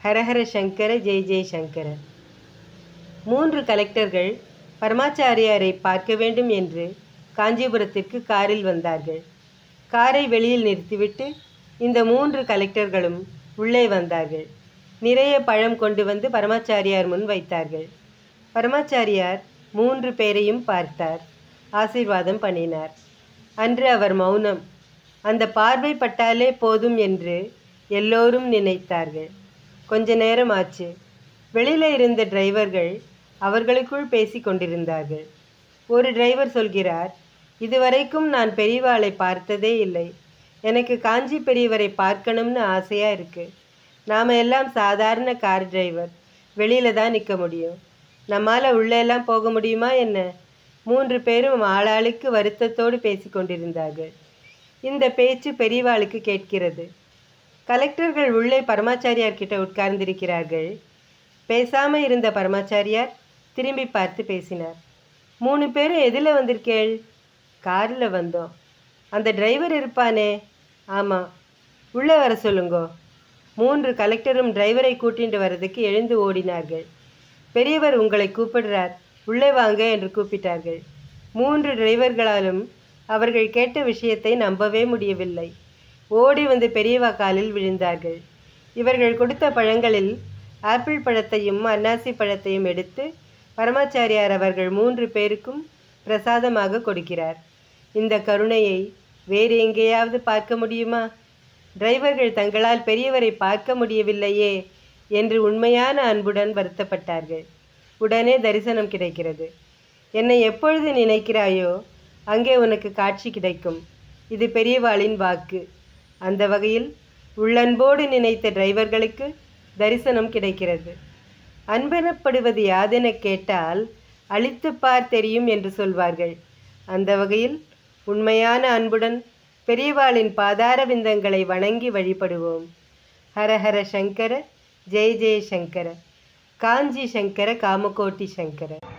ஹரஹர சங்கர ஜெய் ஜெய் சங்கர மூன்று கலெக்டர்கள் பரமாச்சாரியாரை பார்க்க வேண்டும் என்று காஞ்சிபுரத்திற்கு காரில் வந்தார்கள் காரை வெளியில் நிறுத்திவிட்டு இந்த மூன்று கலெக்டர்களும் உள்ளே வந்தார்கள் நிறைய பழம் கொண்டு வந்து பரமாச்சாரியார் முன் வைத்தார்கள் பரமாச்சாரியார் மூன்று பேரையும் பார்த்தார் ஆசீர்வாதம் பண்ணினார் அன்று அவர் மௌனம் அந்த பார்வை பட்டாலே போதும் என்று எல்லோரும் நினைத்தார்கள் கொஞ்ச நேரம் ஆச்சு வெளியில இருந்த டிரைவர்கள் அவர்களுக்குள் பேசி கொண்டிருந்தார்கள் ஒரு டிரைவர் சொல்கிறார் இதுவரைக்கும் நான் பெரியவாளை பார்த்ததே இல்லை எனக்கு காஞ்சி பெரியவரை பார்க்கணும்னு ஆசையா இருக்கு நாம எல்லாம் சாதாரண கார் டிரைவர் வெளியில தான் நிற்க முடியும் நம்மால உள்ளே எல்லாம் போக முடியுமா என்ன மூன்று பேரும் ஆளாளுக்கு வருத்தத்தோடு பேசி கொண்டிருந்தார்கள் இந்த பேச்சு பெரியவாளுக்கு கேட்கிறது கலெக்டர்கள் உள்ளே பரமாச்சாரியார் கிட்ட உட்கார்ந்திருக்கிறார்கள் பேசாம இருந்த பரமாச்சாரியார் திரும்பி பார்த்து பேசினார் மூணு பேரும் எதில் வந்திருக்கேள் காரில் வந்தோம் அந்த டிரைவர் இருப்பானே ஆமாம் உள்ளே வர சொல்லுங்கோ மூன்று கலெக்டரும் டிரைவரை கூட்டிட்டு வர்றதுக்கு எழுந்து ஓடினார்கள் பெரியவர் உங்களை கூப்பிடுறார் உள்ளே வாங்க என்று கூப்பிட்டார்கள் மூன்று டிரைவர்களாலும் அவர்கள் கேட்ட விஷயத்தை நம்பவே முடியவில்லை ஓடி வந்து பெரியவா காலில் விழுந்தார்கள் இவர்கள் கொடுத்த பழங்களில் ஆப்பிள் பழத்தையும் அன்னாசி பழத்தையும் எடுத்து பரமாச்சாரியார் அவர்கள் மூன்று பேருக்கும் பிரசாதமாக கொடுக்கிறார் இந்த கருணையை வேறு எங்கேயாவது பார்க்க முடியுமா டிரைவர்கள் தங்களால் பெரியவரை பார்க்க முடியவில்லையே என்று உண்மையான அன்புடன் வருத்தப்பட்டார்கள் உடனே தரிசனம் கிடைக்கிறது என்னை எப்பொழுது நினைக்கிறாயோ அங்கே உனக்கு காட்சி கிடைக்கும் இது பெரியவாளின் வாக்கு அந்த வகையில் உள்ளன்போடு நினைத்த டிரைவர்களுக்கு தரிசனம் கிடைக்கிறது அன்பெனப்படுவது யாதென கேட்டால் அழித்துப் பார் தெரியும் என்று சொல்வார்கள் அந்த வகையில் உண்மையான அன்புடன் பெரியவாளின் பாதார விந்தங்களை வணங்கி வழிபடுவோம் ஹர ஹர சங்கர ஜெய ஜெய சங்கர காஞ்சி சங்கர காமகோட்டி சங்கர